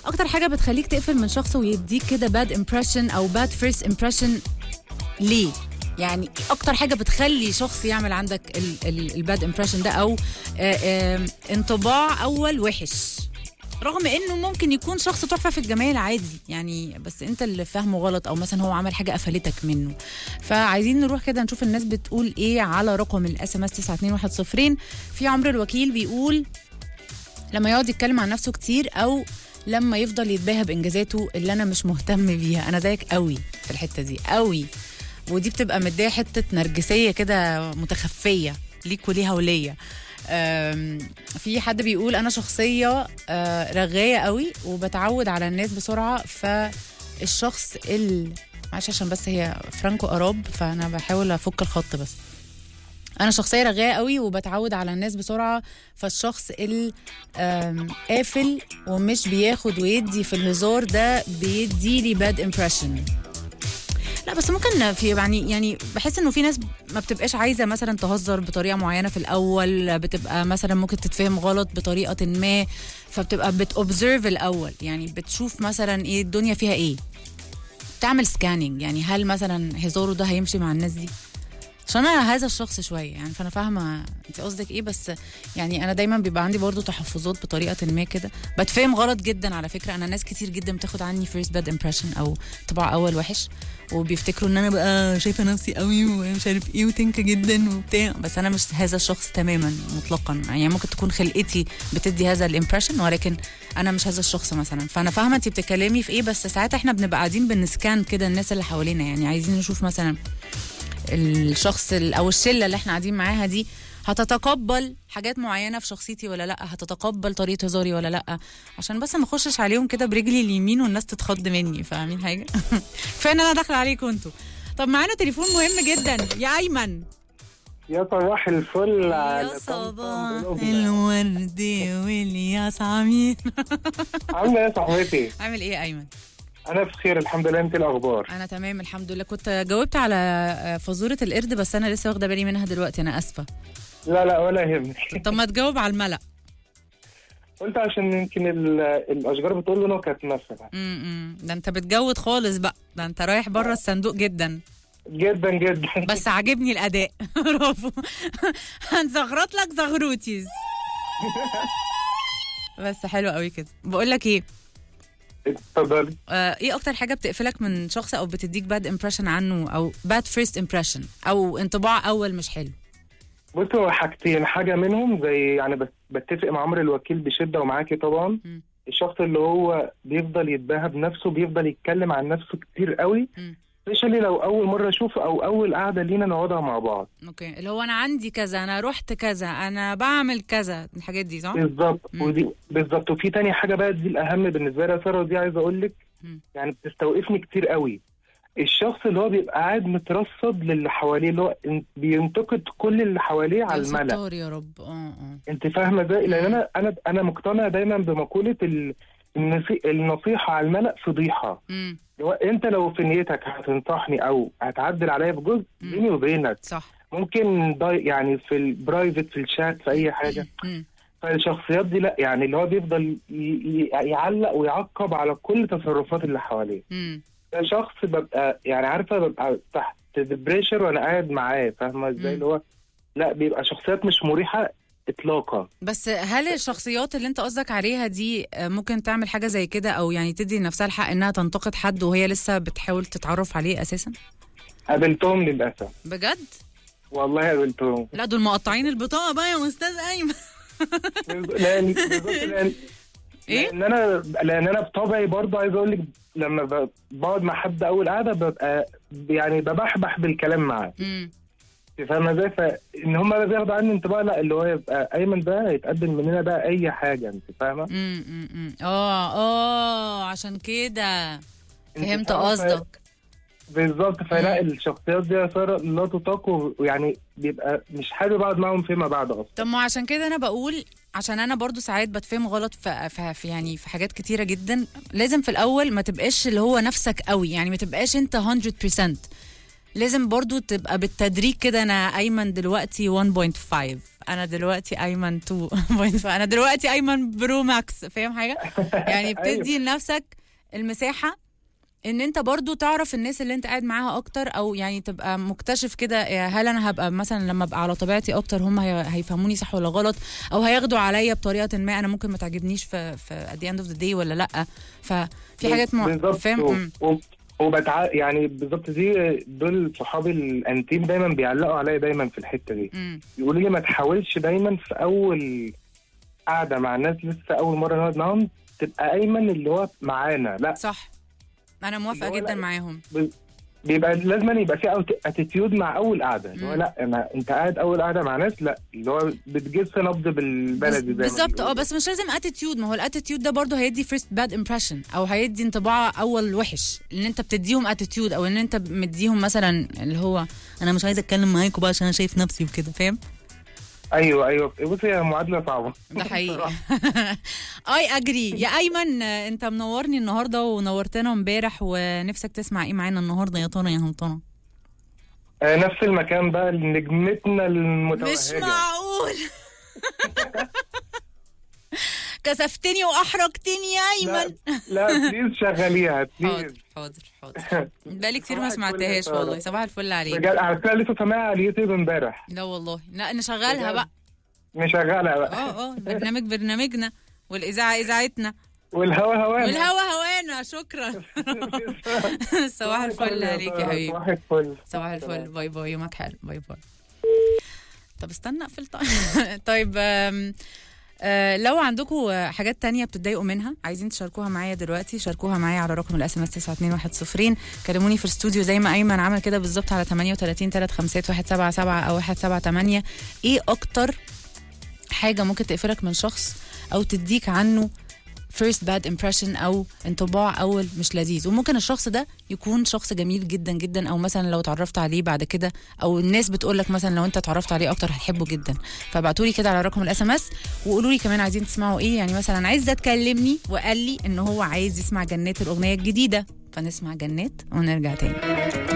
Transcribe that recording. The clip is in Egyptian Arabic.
اكتر حاجه بتخليك تقفل من شخص ويديك كده باد امبريشن او باد فيرست امبريشن ليه يعني اكتر حاجه بتخلي شخص يعمل عندك الباد امبريشن ده او آه، آه، انطباع اول وحش رغم انه ممكن يكون شخص تحفه في الجمال عادي يعني بس انت اللي فاهمه غلط او مثلا هو عمل حاجه قفلتك منه فعايزين نروح كده نشوف الناس بتقول ايه على رقم الاس ام اس 92110 في عمرو الوكيل بيقول لما يقعد يتكلم عن نفسه كتير او لما يفضل يتباهى بانجازاته اللي انا مش مهتم بيها انا زيك قوي في الحته دي قوي ودي بتبقى مديه حته نرجسيه كده متخفيه ليك وليها وليا أم، في حد بيقول انا شخصيه آه، رغايه قوي وبتعود على الناس بسرعه فالشخص ال معلش عشان بس هي فرانكو اراب فانا بحاول افك الخط بس انا شخصيه رغايه قوي وبتعود على الناس بسرعه فالشخص ال آم، قافل ومش بياخد ويدي في الهزار ده بيدي لي باد امبريشن لا بس ممكن في يعني يعني بحس انه في ناس ما بتبقاش عايزه مثلا تهزر بطريقه معينه في الاول بتبقى مثلا ممكن تتفهم غلط بطريقه ما فبتبقى بتوبزرف الاول يعني بتشوف مثلا ايه الدنيا فيها ايه تعمل سكاننج يعني هل مثلا هزاره ده هيمشي مع الناس دي عشان انا هذا الشخص شويه يعني فانا فاهمه انت قصدك ايه بس يعني انا دايما بيبقى عندي برضو تحفظات بطريقه ما كده بتفهم غلط جدا على فكره انا ناس كتير جدا بتاخد عني فيرست باد امبريشن او طباع اول وحش وبيفتكروا ان انا بقى شايفه نفسي قوي ومش عارف ايه وتنكه جدا وبتاع بس انا مش هذا الشخص تماما مطلقا يعني ممكن تكون خلقتي بتدي هذا الامبريشن ولكن انا مش هذا الشخص مثلا فانا فاهمه انت بتتكلمي في ايه بس ساعات احنا بنبقى قاعدين بنسكان كده الناس اللي حوالينا يعني عايزين نشوف مثلا الشخص ال- او الشله اللي احنا قاعدين معاها دي هتتقبل حاجات معينه في شخصيتي ولا لا هتتقبل طريقه هزاري ولا لا عشان بس ما اخشش عليهم كده برجلي اليمين والناس تتخض مني فاهمين حاجه كفايه ان انا داخله عليكم انتوا طب معانا تليفون مهم جدا يا ايمن يا صباح الفل يا على صباح طنطا الورد والياس عمين عامله ايه يا صاحبتي؟ عامل ايه يا ايمن انا بخير الحمد لله انت الاخبار انا تمام الحمد لله كنت جاوبت على آه، فزوره القرد بس انا لسه واخده بالي منها دلوقتي انا اسفه لا لا ولا يهمك طب ما تجاوب على الملأ قلت عشان يمكن ال- الاشجار بتقول له نكت مثلا امم ده انت بتجود خالص بقى ده انت رايح بره الصندوق جدا جدا جدا بس عاجبني الاداء برافو هنزغرط لك زغروتيز بس حلو قوي كده بقول لك ايه اتفضلي آه ايه اكتر حاجه بتقفلك من شخص او بتديك باد امبريشن عنه او باد فيرست امبريشن او انطباع اول مش حلو بصي هو حاجتين حاجه منهم زي يعني بس بتفق مع عمرو الوكيل بشده ومعاكي طبعا مم. الشخص اللي هو بيفضل يتباهى بنفسه بيفضل يتكلم عن نفسه كتير قوي مم. سبيشالي لو اول مره اشوفه او اول قعده لينا نقعدها مع بعض اوكي اللي هو انا عندي كذا انا رحت كذا انا بعمل كذا الحاجات دي صح بالظبط مم. ودي بالظبط وفي تاني حاجه بقى دي الاهم بالنسبه لي يا ساره ودي عايز اقول لك مم. يعني بتستوقفني كتير قوي الشخص اللي هو بيبقى قاعد مترصد للي حواليه اللي هو إن- بينتقد كل اللي حواليه على يا الملأ ستار يا رب اه اه انت فاهمه ازاي لان انا انا انا مقتنع دايما بمقوله ال- النصي- النصيحه على الملأ فضيحه امم اللي هو انت لو في نيتك هتنصحني او هتعدل عليا في جزء مم. بيني وبينك صح ممكن داي يعني في البرايفت في الشات في اي حاجه مم. فالشخصيات دي لا يعني اللي هو بيفضل ي- ي- يعلق ويعقب على كل تصرفات اللي حواليه مم. ده شخص ببقى يعني عارفه ببقى تحت بريشر وانا قاعد معاه فاهمه ازاي مم. اللي هو لا بيبقى شخصيات مش مريحه اطلاقا بس هل الشخصيات اللي انت قصدك عليها دي آه، ممكن تعمل حاجه زي كده او يعني تدي لنفسها الحق انها تنتقد حد وهي لسه بتحاول تتعرف عليه اساسا قابلتهم للاسف بجد والله قابلتهم لا دول مقطعين البطاقه بقى يا استاذ ايمن لان بالظبط لان ايه لان انا لان انا بطبعي برضه عايز اقول لك لما ب- بقعد مع حد اول قعده ببقى يعني ببحبح بالكلام معاه امم انت فاهمه ازاي فان هم بقى بياخدوا عني انطباع لا اللي هو يبقى ايمن ده هيتقدم مننا بقى اي حاجه انت فاهمه امم امم اه اه عشان كده انت فهمت فاهمة؟ قصدك بالظبط فلا الشخصيات دي يا ساره لا تطاق و- ويعني بيبقى مش حابب اقعد معاهم فيما بعد اصلا طب ما عشان كده انا بقول عشان انا برضو ساعات بتفهم غلط في, في, في يعني في حاجات كتيره جدا لازم في الاول ما تبقاش اللي هو نفسك قوي يعني ما تبقاش انت 100% لازم برضو تبقى بالتدريج كده انا ايمن دلوقتي 1.5 انا دلوقتي ايمن 2.5 انا دلوقتي ايمن برو ماكس فاهم حاجه يعني بتدي لنفسك المساحه ان انت برضو تعرف الناس اللي انت قاعد معاها اكتر او يعني تبقى مكتشف كده هل انا هبقى مثلا لما ابقى على طبيعتي اكتر هم هي- هيفهموني صح ولا غلط او هياخدوا عليا بطريقه ما انا ممكن ما تعجبنيش في في at the end of the day ولا لا ففي حاجات مع... بالظبط فاهم و- مم. و- وبتع... يعني بالظبط دي دول صحابي الانتيم دايما بيعلقوا عليا دايما في الحته دي مم. يقولوا لي ما تحاولش دايما في اول قاعده مع ناس لسه اول مره نقعد معاهم تبقى ايمن اللي هو معانا لا صح انا موافقه اللي هو جدا لا- معاهم بيبقى لازم يبقى في اتيتيود مع اول قعده اللي هو مم. لا انا انت قاعد اول قعده مع ناس لا اللي هو بتجس نبض بالبلدي زي ما بالظبط اه بيقولوا. بس مش لازم اتيتيود ما هو الاتيتيود ده برضه هيدي فيرست باد امبريشن او هيدي انطباع اول وحش ان انت بتديهم اتيتيود او ان انت مديهم مثلا اللي هو انا مش عايزه اتكلم معاكم بقى عشان انا شايف نفسي وكده فاهم ايوه ايوه بصي هي معادله صعبه ده حقيقي اي اجري يا ايمن آه، انت منورني النهارده ونورتنا امبارح ونفسك تسمع ايه معانا النهارده يا ترى يا هلطنه آه، نفس المكان بقى نجمتنا المتوهجه مش معقول كسفتني واحرجتني يا ايمن لا لا بليز شغليها بليز حاضر حاضر حاضر بقالي كتير ما صباح الفل يا سمعتهاش سارة. والله صباح الفل عليك بجد على فكره لسه سامعها على اليوتيوب امبارح لا والله لا نشغلها بجد؟ بقى مشغلها بقى اه اه البرنامج برنامجنا والاذاعه اذاعتنا والهوا هوانا والهوا هوانا شكرا صباح الفل عليك يا حبيبي صباح الفل صباح الفل باي باي يومك حلو باي باي طب استنى اقفل طيب طيب آم، آه لو عندكم حاجات تانية بتتضايقوا منها عايزين تشاركوها معايا دلوقتي شاركوها معايا على رقم الاس ام اس 92110 كلموني في الاستوديو زي ما ايمن عمل كده بالظبط على 38 351 177 او 178 ايه اكتر حاجه ممكن تقفلك من شخص او تديك عنه first bad impression او انطباع اول مش لذيذ وممكن الشخص ده يكون شخص جميل جدا جدا او مثلا لو اتعرفت عليه بعد كده او الناس بتقول لك مثلا لو انت اتعرفت عليه اكتر هتحبه جدا فابعتوا لي كده على رقم الاس ام اس وقولوا لي كمان عايزين تسمعوا ايه يعني مثلا عايزه تكلمني وقال لي ان هو عايز يسمع جنات الاغنيه الجديده فنسمع جنات ونرجع تاني